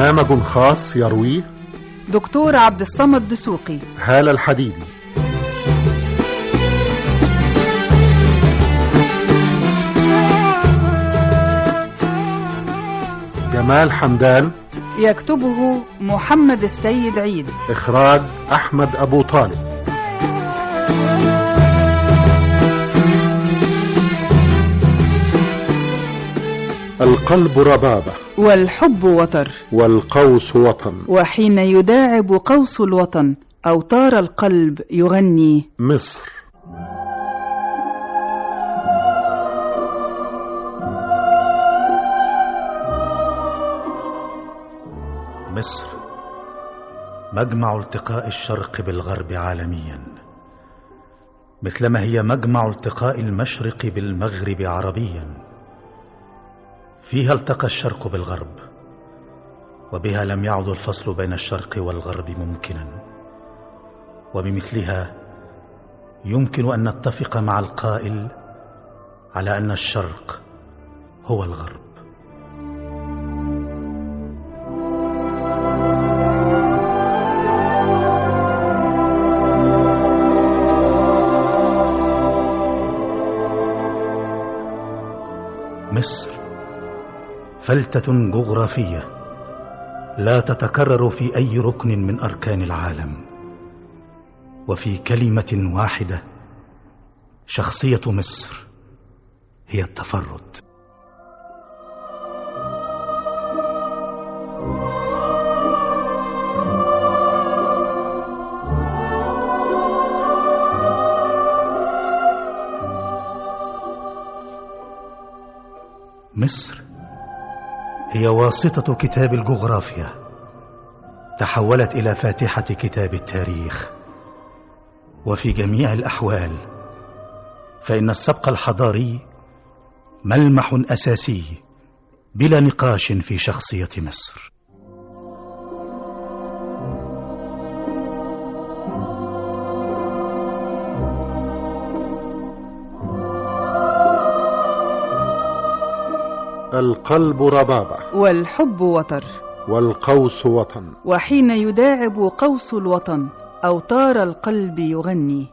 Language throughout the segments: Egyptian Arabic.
برنامج خاص يرويه دكتور عبد الصمد دسوقي هالة الحديدي جمال حمدان يكتبه محمد السيد عيد إخراج أحمد أبو طالب القلب ربابة والحب وتر والقوس وطن وحين يداعب قوس الوطن أوتار القلب يغني مصر مصر مجمع التقاء الشرق بالغرب عالميا مثلما هي مجمع التقاء المشرق بالمغرب عربيا فيها التقى الشرق بالغرب وبها لم يعد الفصل بين الشرق والغرب ممكنا وبمثلها يمكن ان نتفق مع القائل على ان الشرق هو الغرب مصر فلتة جغرافية لا تتكرر في أي ركن من أركان العالم وفي كلمة واحدة شخصية مصر هي التفرد مصر هي واسطة كتاب الجغرافيا تحولت إلى فاتحة كتاب التاريخ وفي جميع الأحوال فإن السبق الحضاري ملمح أساسي بلا نقاش في شخصية مصر القلب ربابة والحب وتر والقوس وطن وحين يداعب قوس الوطن أوتار القلب يغني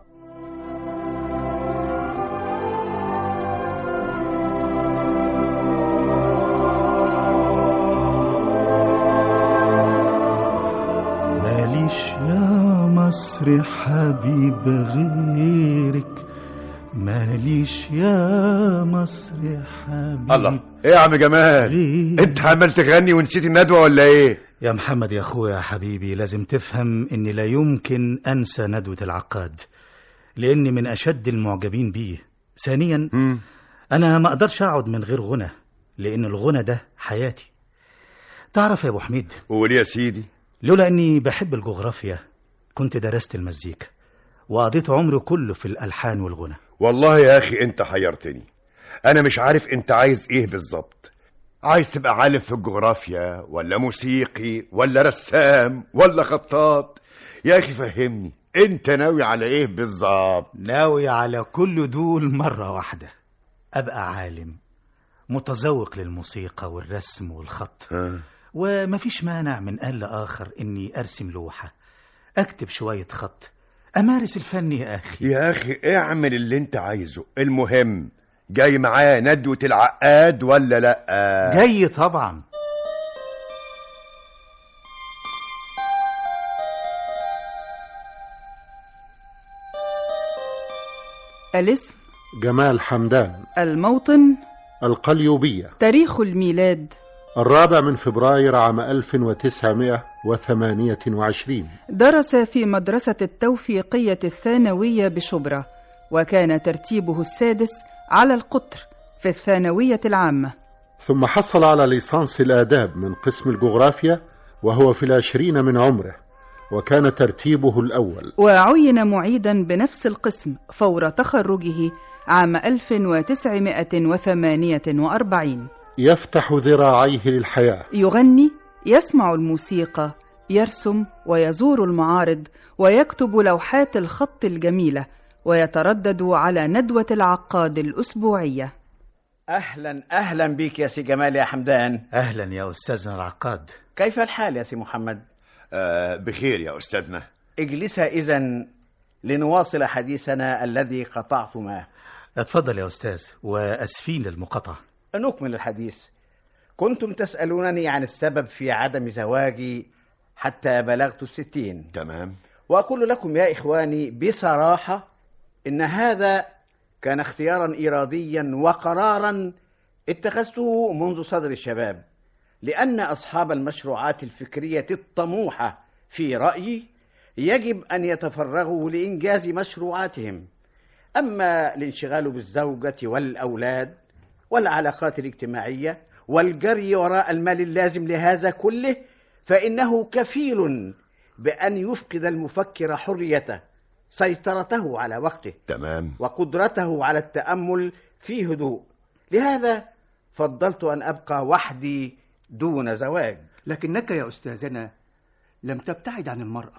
ماليش يا مصر حبيب غيرك ماليش يا مصر حبيب الله ايه يا عم جمال غيرك. انت عمال تغني ونسيت الندوه ولا ايه يا محمد يا اخويا يا حبيبي لازم تفهم اني لا يمكن انسى ندوة العقاد لاني من اشد المعجبين بيه ثانيا مم. انا ما اقدرش اقعد من غير غنى لان الغنى ده حياتي تعرف يا ابو حميد قول يا سيدي لولا اني بحب الجغرافيا كنت درست المزيكا وقضيت عمري كله في الالحان والغنى والله يا اخي انت حيرتني انا مش عارف انت عايز ايه بالظبط عايز تبقى عالم في الجغرافيا ولا موسيقي ولا رسام ولا خطاط يا اخي فهمني انت ناوي على ايه بالظبط ناوي على كل دول مرة واحدة أبقى عالم متذوق للموسيقى والرسم والخط ها؟ ومفيش مانع من آن لآخر إني أرسم لوحة أكتب شوية خط أمارس الفن يا أخي يا اخي اعمل اللي انت عايزه المهم جاي معاه ندوة العقاد ولا لا جاي طبعا الاسم جمال حمدان الموطن القليوبية تاريخ الميلاد الرابع من فبراير عام 1928 درس في مدرسة التوفيقية الثانوية بشبرا وكان ترتيبه السادس على القطر في الثانوية العامة ثم حصل على ليسانس الآداب من قسم الجغرافيا وهو في العشرين من عمره وكان ترتيبه الأول وعين معيدا بنفس القسم فور تخرجه عام 1948 يفتح ذراعيه للحياة يغني يسمع الموسيقى يرسم ويزور المعارض ويكتب لوحات الخط الجميلة ويتردد على ندوة العقاد الأسبوعية اهلا اهلا بيك يا سي جمال يا حمدان أهلا يا أستاذنا العقاد كيف الحال يا سي محمد آه بخير يا أستاذنا اجلسا إذا لنواصل حديثنا الذي قطعتما اتفضل يا أستاذ وأسفين للمقاطعة نكمل الحديث كنتم تسألونني عن السبب في عدم زواجي حتى بلغت الستين تمام وأقول لكم يا إخواني بصراحة إن هذا كان اختيارا إراديا وقرارا اتخذته منذ صدر الشباب لأن أصحاب المشروعات الفكرية الطموحة في رأيي يجب أن يتفرغوا لإنجاز مشروعاتهم أما الانشغال بالزوجة والأولاد والعلاقات الاجتماعية والجري وراء المال اللازم لهذا كله فإنه كفيل بأن يفقد المفكر حريته سيطرته على وقته تمام وقدرته على التأمل في هدوء لهذا فضلت أن أبقى وحدي دون زواج لكنك يا أستاذنا لم تبتعد عن المرأة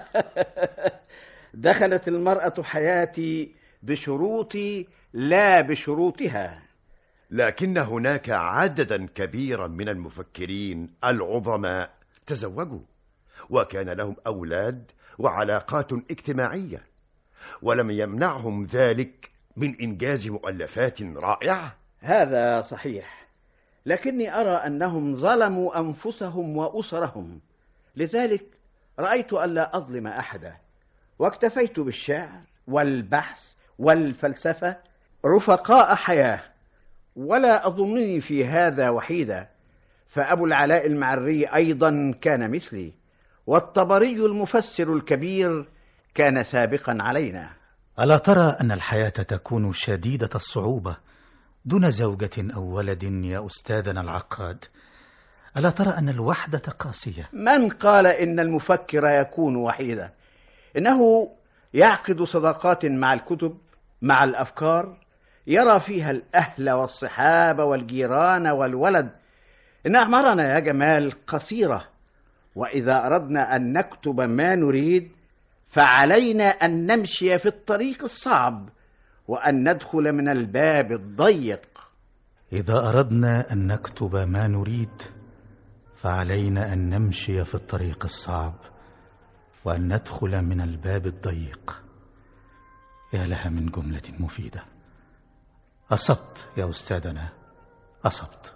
دخلت المرأة حياتي بشروطي لا بشروطها لكن هناك عددا كبيرا من المفكرين العظماء تزوجوا وكان لهم أولاد وعلاقات اجتماعية ولم يمنعهم ذلك من إنجاز مؤلفات رائعة هذا صحيح لكني أرى أنهم ظلموا أنفسهم وأسرهم لذلك رأيت ألا أظلم أحدا واكتفيت بالشعر والبحث والفلسفة رفقاء حياة ولا أظنني في هذا وحيدا فأبو العلاء المعري أيضا كان مثلي والطبري المفسر الكبير كان سابقا علينا ألا ترى أن الحياة تكون شديدة الصعوبة دون زوجة أو ولد يا أستاذنا العقاد ألا ترى أن الوحدة قاسية من قال إن المفكر يكون وحيدا إنه يعقد صداقات مع الكتب مع الأفكار يرى فيها الأهل والصحابة والجيران والولد إن أعمارنا يا جمال قصيرة وإذا أردنا أن نكتب ما نريد فعلينا أن نمشي في الطريق الصعب وأن ندخل من الباب الضيق إذا أردنا أن نكتب ما نريد فعلينا أن نمشي في الطريق الصعب وأن ندخل من الباب الضيق يا لها من جملة مفيدة أصبت يا أستاذنا أصبت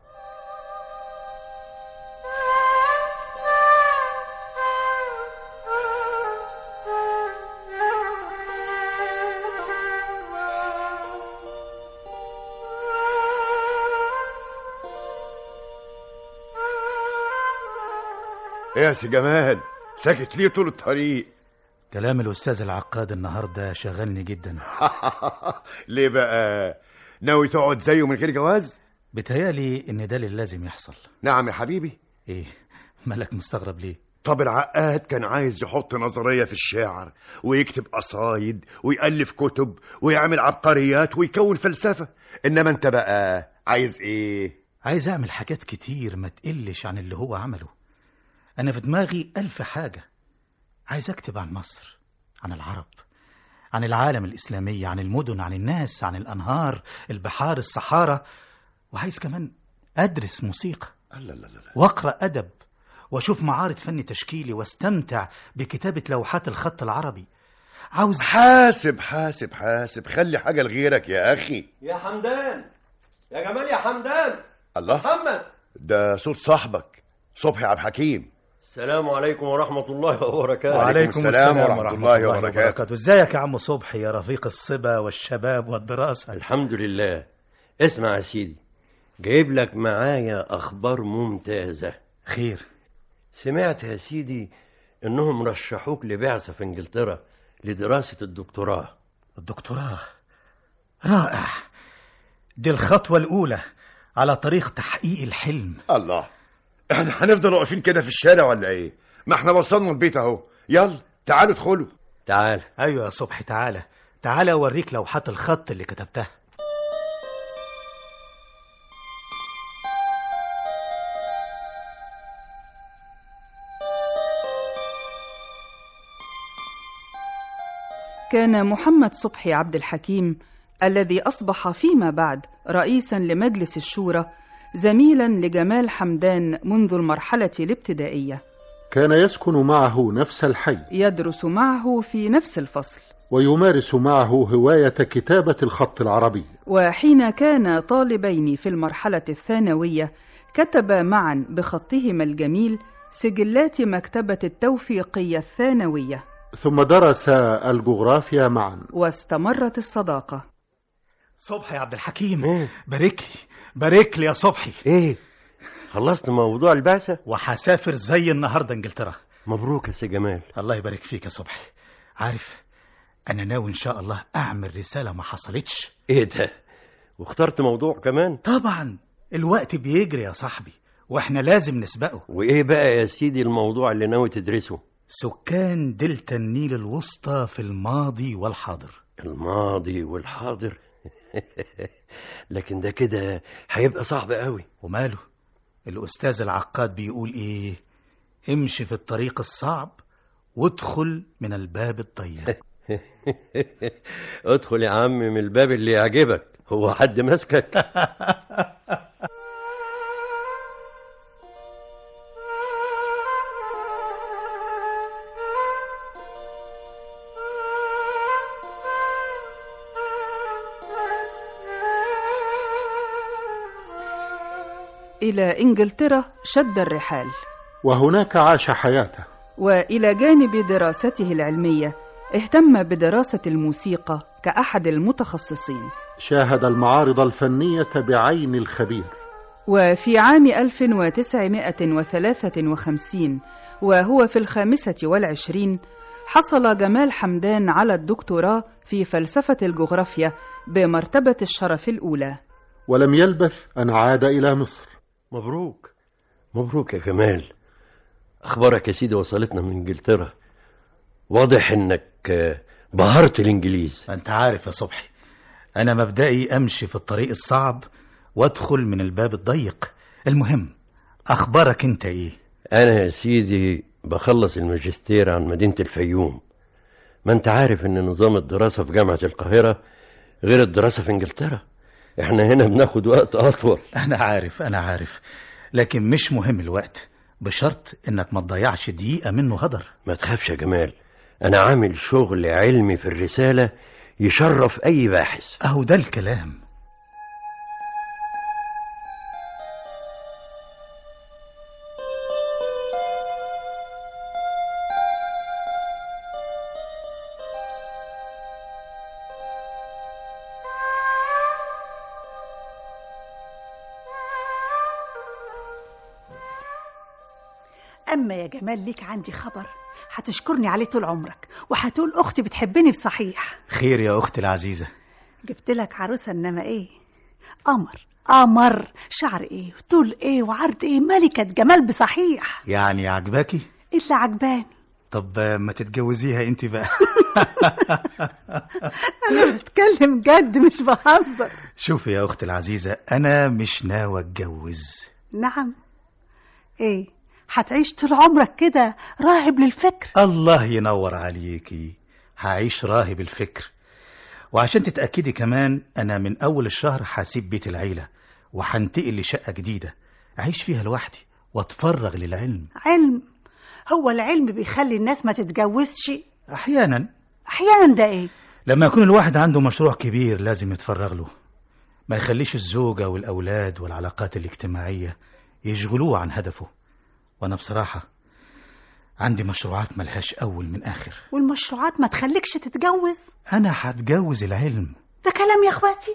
إيه يا سي جمال ساكت ليه طول الطريق كلام الأستاذ العقاد النهاردة شغلني جدا ليه بقى ناوي تقعد زيه من غير جواز بتهيالي إن ده اللي لازم يحصل نعم يا حبيبي إيه مالك مستغرب ليه طب العقاد كان عايز يحط نظرية في الشعر ويكتب قصايد ويألف كتب ويعمل عبقريات ويكون فلسفة إنما أنت بقى عايز إيه عايز أعمل حاجات كتير ما تقلش عن اللي هو عمله أنا في دماغي ألف حاجة عايز أكتب عن مصر عن العرب عن العالم الإسلامي عن المدن عن الناس عن الأنهار البحار الصحارى وعايز كمان أدرس موسيقى لا لا لا لا وأقرأ أدب وأشوف معارض فن تشكيلي واستمتع بكتابة لوحات الخط العربي عاوز حاسب حاسب حاسب خلي حاجة لغيرك يا أخي يا حمدان يا جمال يا حمدان الله محمد ده صوت صاحبك صبحي عبد الحكيم السلام عليكم ورحمة الله وبركاته وعليكم السلام ورحمة الله وبركاته. ازيك يا عم صبحي يا رفيق الصبا والشباب والدراسة الحمد لله اسمع يا سيدي جايب لك معايا أخبار ممتازة خير سمعت يا سيدي إنهم رشحوك لبعثة في إنجلترا لدراسة الدكتوراه الدكتوراه رائع دي الخطوة الأولى على طريق تحقيق الحلم الله احنا هنفضل واقفين كده في الشارع ولا ايه ما احنا وصلنا البيت اهو يلا تعالوا ادخلوا تعال أيوة يا صبحي تعالى تعالى أوريك لوحات الخط اللي كتبتها كان محمد صبحي عبد الحكيم الذي أصبح فيما بعد رئيسا لمجلس الشورى زميلا لجمال حمدان منذ المرحلة الابتدائية كان يسكن معه نفس الحي يدرس معه في نفس الفصل ويمارس معه هواية كتابة الخط العربي وحين كان طالبين في المرحلة الثانوية كتبا معا بخطهما الجميل سجلات مكتبة التوفيقية الثانوية ثم درس الجغرافيا معا واستمرت الصداقة صبحي يا عبد الحكيم إيه؟ بارك لي بارك لي يا صبحي ايه خلصت موضوع البعثة وهسافر زي النهارده انجلترا مبروك يا سي جمال الله يبارك فيك يا صبحي عارف انا ناوي ان شاء الله اعمل رساله ما حصلتش ايه ده واخترت موضوع كمان طبعا الوقت بيجري يا صاحبي واحنا لازم نسبقه وايه بقى يا سيدي الموضوع اللي ناوي تدرسه سكان دلتا النيل الوسطى في الماضي والحاضر الماضي والحاضر لكن ده كده هيبقى صعب قوي وماله الاستاذ العقاد بيقول ايه امشي في الطريق الصعب وادخل من الباب الضيق ادخل يا عم من الباب اللي يعجبك هو حد ماسكك إلى إنجلترا شد الرحال وهناك عاش حياته وإلى جانب دراسته العلمية اهتم بدراسة الموسيقى كأحد المتخصصين شاهد المعارض الفنية بعين الخبير وفي عام 1953 وهو في الخامسة والعشرين حصل جمال حمدان على الدكتوراه في فلسفة الجغرافيا بمرتبة الشرف الأولى ولم يلبث أن عاد إلى مصر مبروك مبروك يا جمال اخبارك يا سيدي وصلتنا من انجلترا واضح انك آه، بهرت الانجليز انت عارف يا صبحي انا مبدئي امشي في الطريق الصعب وادخل من الباب الضيق المهم اخبارك انت ايه انا يا سيدي بخلص الماجستير عن مدينة الفيوم ما انت عارف ان نظام الدراسة في جامعة القاهرة غير الدراسة في انجلترا احنا هنا بناخد وقت اطول انا عارف انا عارف لكن مش مهم الوقت بشرط انك ما تضيعش دقيقه منه هدر ما تخافش يا جمال انا عامل شغل علمي في الرسالة يشرف اي باحث اهو ده الكلام أما يا جمال ليك عندي خبر هتشكرني عليه طول عمرك وهتقول أختي بتحبني بصحيح خير يا اختي العزيزه جبت لك عروسة إنما إيه قمر قمر شعر إيه طول إيه وعرض إيه ملكة جمال بصحيح يعني عجباكي إلا عجباني طب آه، ما تتجوزيها انت بقى أنا بتكلم جد مش بهزر شوفي يا اختي العزيزه انا مش ناوي اتجوز نعم إيه هتعيش طول عمرك كده راهب للفكر الله ينور عليكي هعيش راهب الفكر وعشان تتأكدي كمان أنا من أول الشهر هسيب بيت العيلة وهنتقل لشقة جديدة أعيش فيها لوحدي وأتفرغ للعلم علم هو العلم بيخلي الناس ما تتجوزش أحيانا أحيانا ده إيه لما يكون الواحد عنده مشروع كبير لازم يتفرغ له ما يخليش الزوجة والأولاد والعلاقات الاجتماعية يشغلوه عن هدفه وأنا بصراحة عندي مشروعات ملهاش أول من آخر والمشروعات ما تخليكش تتجوز أنا هتجوز العلم ده كلام يا اخواتي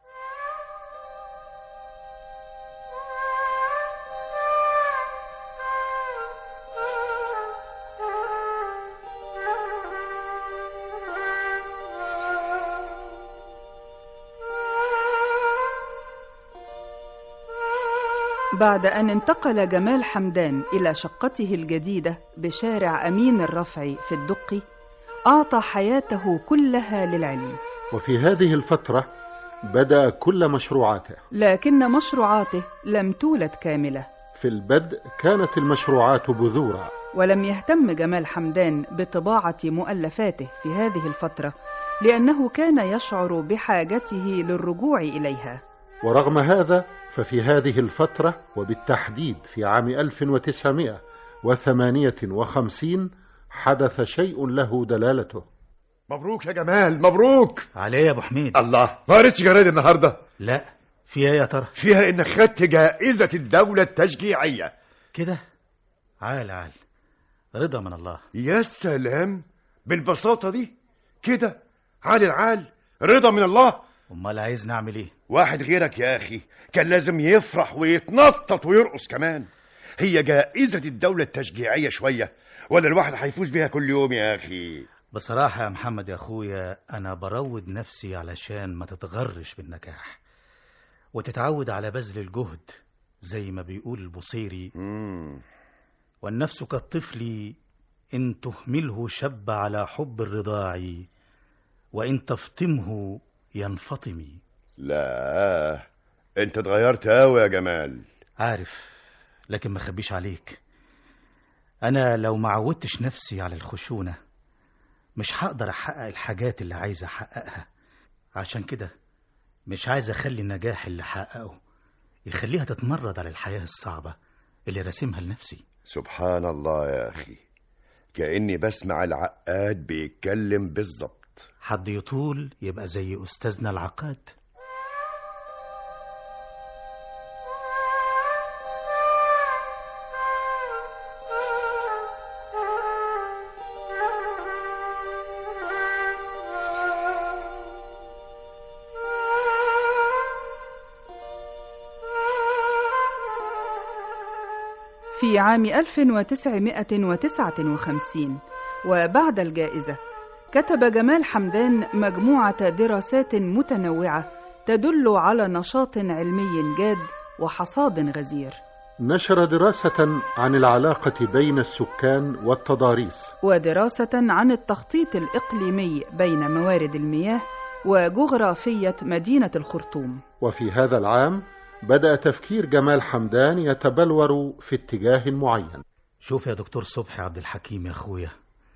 بعد أن انتقل جمال حمدان إلى شقته الجديدة بشارع أمين الرفعي في الدقي أعطى حياته كلها للعلم وفي هذه الفترة بدأ كل مشروعاته لكن مشروعاته لم تولد كاملة في البدء كانت المشروعات بذورا ولم يهتم جمال حمدان بطباعة مؤلفاته في هذه الفترة لأنه كان يشعر بحاجته للرجوع إليها ورغم هذا ففي هذه الفترة وبالتحديد في عام 1958 حدث شيء له دلالته مبروك يا جمال مبروك عليه يا ابو حميد الله ما قريتش جرايد النهارده لا فيها إيه يا ترى فيها انك خدت جائزة الدولة التشجيعية كده عال عال رضا من الله يا سلام بالبساطة دي كده عال العال رضا من الله امال عايز نعمل ايه واحد غيرك يا أخي كان لازم يفرح ويتنطط ويرقص كمان هي جائزة الدولة التشجيعية شوية ولا الواحد هيفوز بيها كل يوم يا أخي بصراحة يا محمد يا أخويا أنا بروض نفسي علشان ما تتغرش بالنجاح وتتعود على بذل الجهد زي ما بيقول البصيري مم. والنفس كالطفل إن تهمله شب على حب الرضاع وإن تفطمه ينفطم لا انت اتغيرت قوي يا جمال عارف لكن ما خبيش عليك أنا لو ما عودتش نفسي على الخشونة مش هقدر أحقق الحاجات اللي عايز أحققها عشان كده مش عايز أخلي النجاح اللي حققه يخليها تتمرد على الحياة الصعبة اللي راسمها لنفسي سبحان الله يا أخي كأني بسمع العقاد بيتكلم بالظبط حد يطول يبقى زي أستاذنا العقاد في عام 1959 وبعد الجائزة كتب جمال حمدان مجموعة دراسات متنوعة تدل على نشاط علمي جاد وحصاد غزير نشر دراسة عن العلاقة بين السكان والتضاريس ودراسة عن التخطيط الإقليمي بين موارد المياه وجغرافية مدينة الخرطوم وفي هذا العام بدأ تفكير جمال حمدان يتبلور في اتجاه معين شوف يا دكتور صبحي عبد الحكيم يا أخويا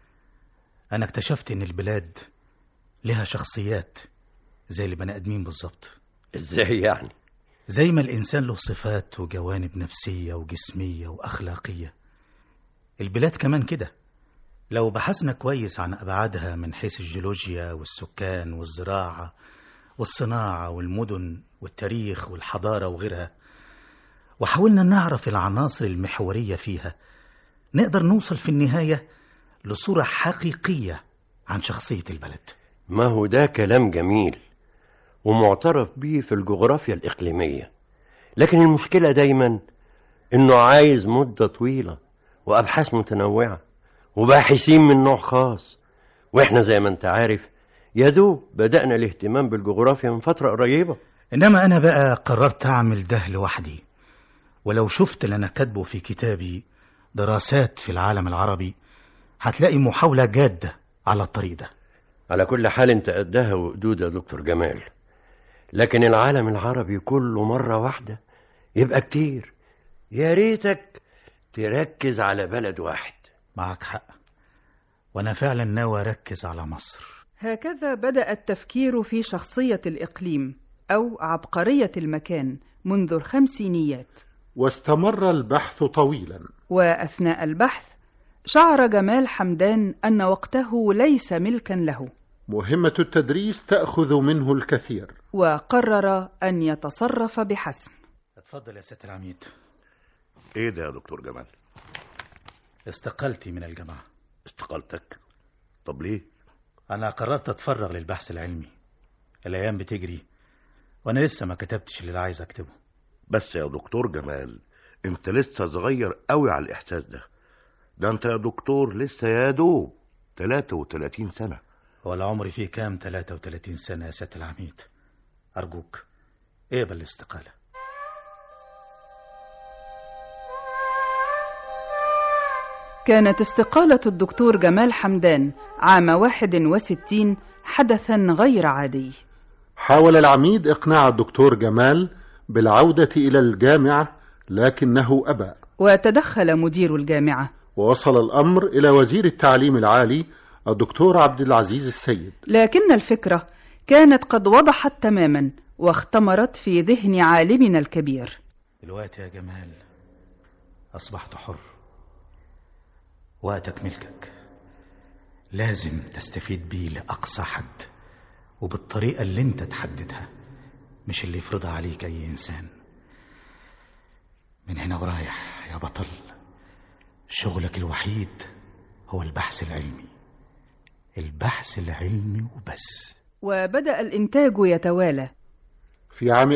أنا اكتشفت إن البلاد لها شخصيات زي البني آدمين بالظبط ازاي يعني زي ما الإنسان له صفات وجوانب نفسية وجسمية وأخلاقية البلاد كمان كده لو بحثنا كويس عن أبعادها من حيث الجيولوجيا والسكان والزراعة والصناعة والمدن والتاريخ والحضارة وغيرها وحاولنا نعرف العناصر المحورية فيها نقدر نوصل في النهاية لصورة حقيقية عن شخصية البلد ما هو ده كلام جميل ومعترف بيه في الجغرافيا الإقليمية لكن المشكلة دايما إنه عايز مدة طويلة وأبحاث متنوعة وباحثين من نوع خاص وإحنا زي ما أنت عارف يا دوب بدأنا الاهتمام بالجغرافيا من فترة قريبة إنما أنا بقى قررت أعمل ده لوحدي ولو شفت اللي أنا كاتبه في كتابي دراسات في العالم العربي هتلاقي محاولة جادة على الطريق ده على كل حال انت قدها وقدود يا دكتور جمال لكن العالم العربي كله مرة واحدة يبقى كتير يا ريتك تركز على بلد واحد معك حق وأنا فعلا ناوي أركز على مصر هكذا بدأ التفكير في شخصية الإقليم أو عبقرية المكان منذ الخمسينيات واستمر البحث طويلا وأثناء البحث شعر جمال حمدان أن وقته ليس ملكا له مهمة التدريس تأخذ منه الكثير وقرر أن يتصرف بحسم اتفضل يا سيادة العميد ايه ده يا دكتور جمال استقلتي من الجامعة استقالتك طب ليه أنا قررت أتفرغ للبحث العلمي الأيام بتجري وأنا لسه ما كتبتش اللي عايز أكتبه بس يا دكتور جمال انت لسه صغير قوي على الاحساس ده ده انت يا دكتور لسه يا دوب 33 سنة ولا عمري فيه كام 33 سنة يا سيادة العميد أرجوك اقبل الاستقالة كانت استقالة الدكتور جمال حمدان عام 61 حدثا غير عادي حاول العميد إقناع الدكتور جمال بالعودة إلى الجامعة لكنه أبى وتدخل مدير الجامعة ووصل الأمر إلى وزير التعليم العالي الدكتور عبد العزيز السيد لكن الفكرة كانت قد وضحت تماما واختمرت في ذهن عالمنا الكبير دلوقتي يا جمال أصبحت حر وقتك ملكك لازم تستفيد بيه لأقصى حد وبالطريقة اللي انت تحددها مش اللي يفرضها عليك أي إنسان من هنا ورايح يا بطل شغلك الوحيد هو البحث العلمي البحث العلمي وبس وبدأ الإنتاج يتوالى في عام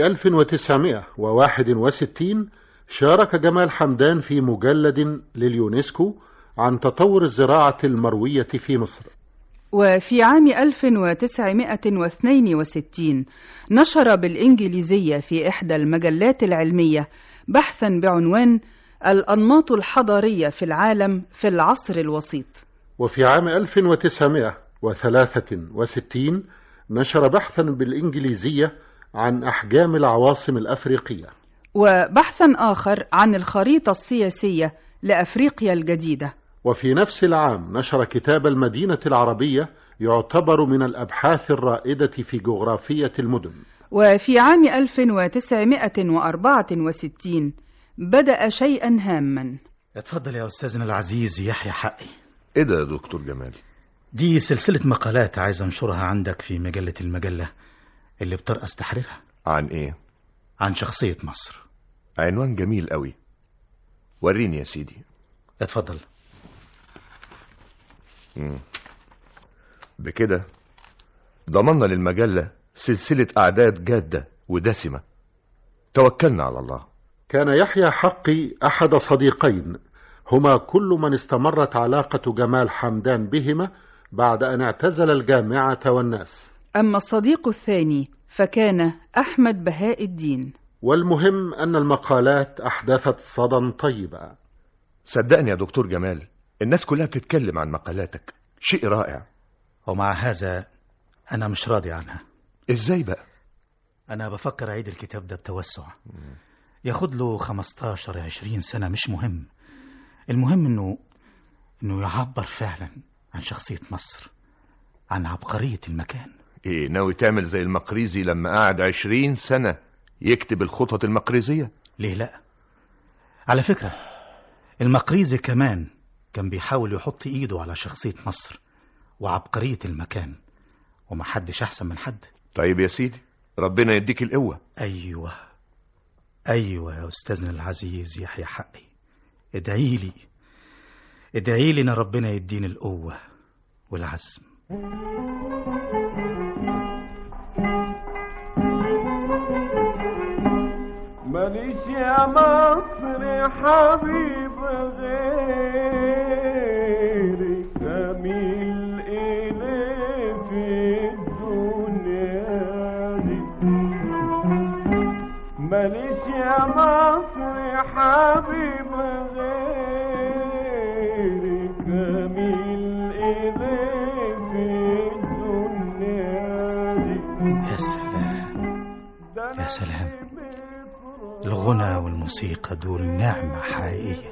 1961 شارك جمال حمدان في مجلد لليونسكو عن تطور الزراعة المروية في مصر وفي عام 1962 نشر بالإنجليزية في إحدى المجلات العلمية بحثا بعنوان الأنماط الحضارية في العالم في العصر الوسيط وفي عام 1963 نشر بحثا بالإنجليزية عن أحجام العواصم الأفريقية وبحثا آخر عن الخريطة السياسية لأفريقيا الجديدة وفي نفس العام نشر كتاب المدينة العربية يعتبر من الأبحاث الرائدة في جغرافية المدن وفي عام 1964 بدأ شيئا هاما اتفضل يا أستاذنا العزيز يحيى حقي ايه ده يا دكتور جمال دي سلسلة مقالات عايز أنشرها عندك في مجلة المجلة اللي بترأس تحريرها عن ايه عن شخصية مصر عنوان جميل قوي وريني يا سيدي اتفضل مم. بكده ضمننا للمجلة سلسلة أعداد جادة ودسمة توكلنا على الله كان يحيى حقي أحد صديقين هما كل من استمرت علاقة جمال حمدان بهما بعد أن اعتزل الجامعة والناس أما الصديق الثاني فكان أحمد بهاء الدين والمهم أن المقالات أحدثت صدى طيبا صدقني يا دكتور جمال الناس كلها بتتكلم عن مقالاتك شيء رائع ومع هذا أنا مش راضي عنها ازاي بقى أنا بفكر أعيد الكتاب ده بتوسع ياخد له 15 20 سنة مش مهم المهم إنه إنه يعبر فعلا عن شخصية مصر عن عبقرية المكان ايه ناوي تعمل زي المقريزي لما قعد عشرين سنة يكتب الخطط المقريزية ليه لا على فكرة المقريزي كمان كان بيحاول يحط ايده على شخصية مصر وعبقرية المكان ومحدش احسن من حد طيب يا سيدي ربنا يديك القوة ايوه ايوه يا استاذنا العزيز يحيى حقي ادعي لي ادعي لي ان ربنا يديني القوة والعزم ماليش يا مصر حبيب غيرك جميل إليه في الدنيا دي ماليش يا مصر حبيب غيرك جميل إليه في الدنيا دي يا سلام يا سلام الغنى والموسيقى دول نعمة حقيقية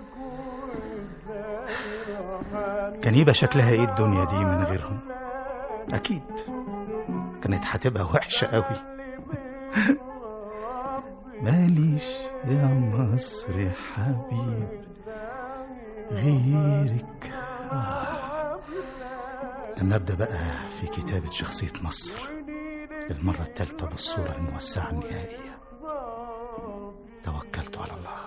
كان يبقى شكلها ايه الدنيا دي من غيرهم اكيد كانت هتبقى وحشة قوي ماليش يا مصر حبيب غيرك آه. لما ابدا بقى في كتابة شخصية مصر للمرة الثالثة بالصورة الموسعة النهائية توكلت على الله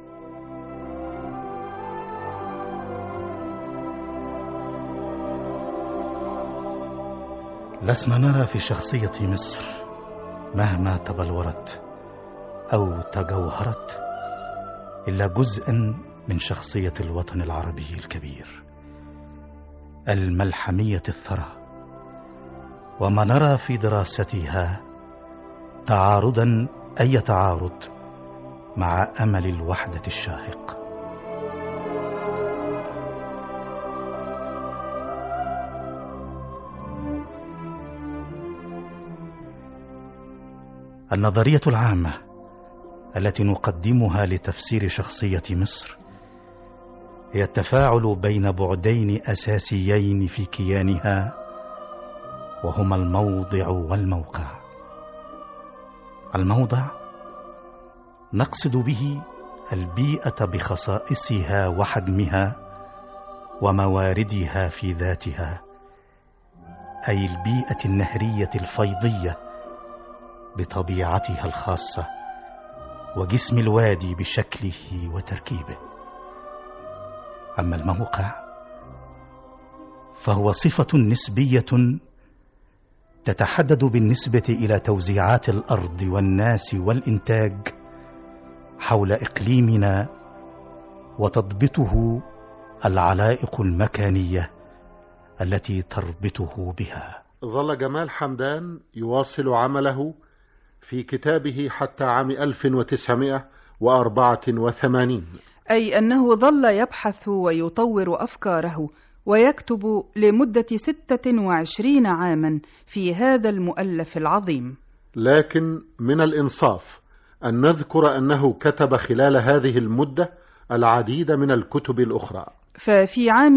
لسنا نرى في شخصية مصر مهما تبلورت أو تجوهرت إلا جزءا من شخصية الوطن العربي الكبير الملحمية الثرى وما نرى في دراستها تعارضا أي تعارض مع امل الوحده الشاهق النظريه العامه التي نقدمها لتفسير شخصيه مصر هي التفاعل بين بعدين اساسيين في كيانها وهما الموضع والموقع الموضع نقصد به البيئة بخصائصها وحجمها ومواردها في ذاتها أي البيئة النهرية الفيضية بطبيعتها الخاصة وجسم الوادي بشكله وتركيبه أما الموقع فهو صفة نسبية تتحدد بالنسبة إلى توزيعات الأرض والناس والإنتاج حول إقليمنا وتضبطه العلائق المكانية التي تربطه بها ظل جمال حمدان يواصل عمله في كتابه حتى عام 1984 أي أنه ظل يبحث ويطور أفكاره ويكتب لمدة ستة وعشرين عاما في هذا المؤلف العظيم لكن من الإنصاف أن نذكر أنه كتب خلال هذه المدة العديد من الكتب الأخرى ففي عام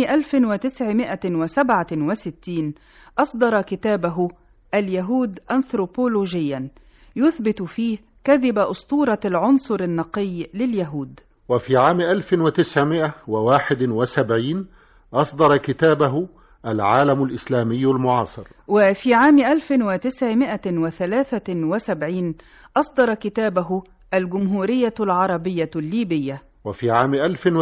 1967 أصدر كتابه اليهود أنثروبولوجيا يثبت فيه كذب أسطورة العنصر النقي لليهود وفي عام 1971 أصدر كتابه العالم الإسلامي المعاصر وفي عام 1973 أصدر كتابه الجمهورية العربية الليبية وفي عام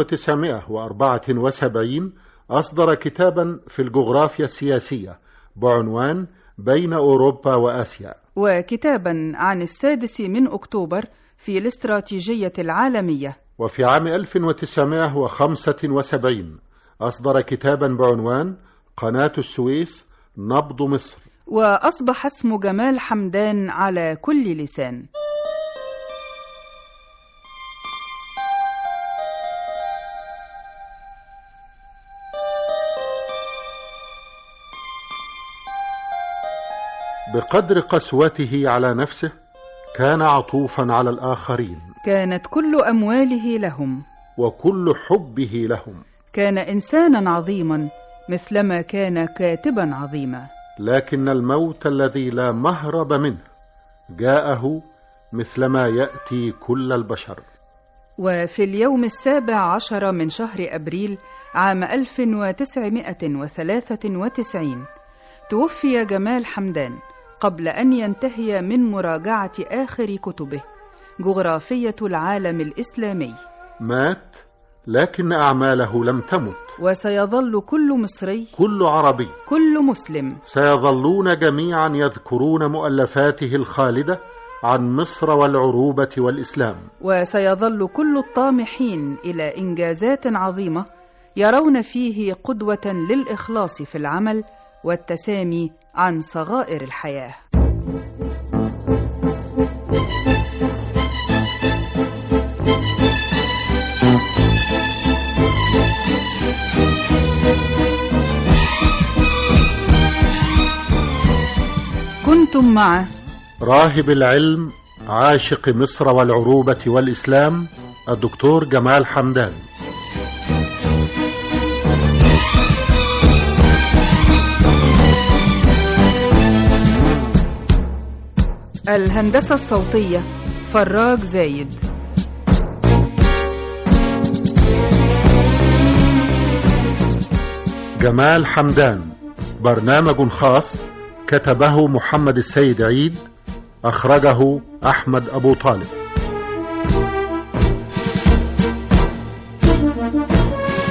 1974 أصدر كتابا في الجغرافيا السياسية بعنوان بين أوروبا وآسيا وكتابا عن السادس من أكتوبر في الاستراتيجية العالمية وفي عام 1975 أصدر كتابا بعنوان قناة السويس نبض مصر وأصبح اسم جمال حمدان على كل لسان بقدر قسوته على نفسه كان عطوفا على الآخرين كانت كل أمواله لهم وكل حبه لهم كان إنسانا عظيما مثلما كان كاتبا عظيما لكن الموت الذي لا مهرب منه جاءه مثلما يأتي كل البشر وفي اليوم السابع عشر من شهر أبريل عام 1993 توفي جمال حمدان قبل أن ينتهي من مراجعة آخر كتبه جغرافية العالم الإسلامي مات لكن أعماله لم تمت وسيظل كل مصري كل عربي كل مسلم سيظلون جميعا يذكرون مؤلفاته الخالدة عن مصر والعروبة والإسلام وسيظل كل الطامحين إلى إنجازات عظيمة يرون فيه قدوة للإخلاص في العمل والتسامي عن صغائر الحياه كنتم مع راهب العلم عاشق مصر والعروبة والإسلام الدكتور جمال حمدان الهندسة الصوتية فراج زايد جمال حمدان برنامج خاص كتبه محمد السيد عيد أخرجه أحمد أبو طالب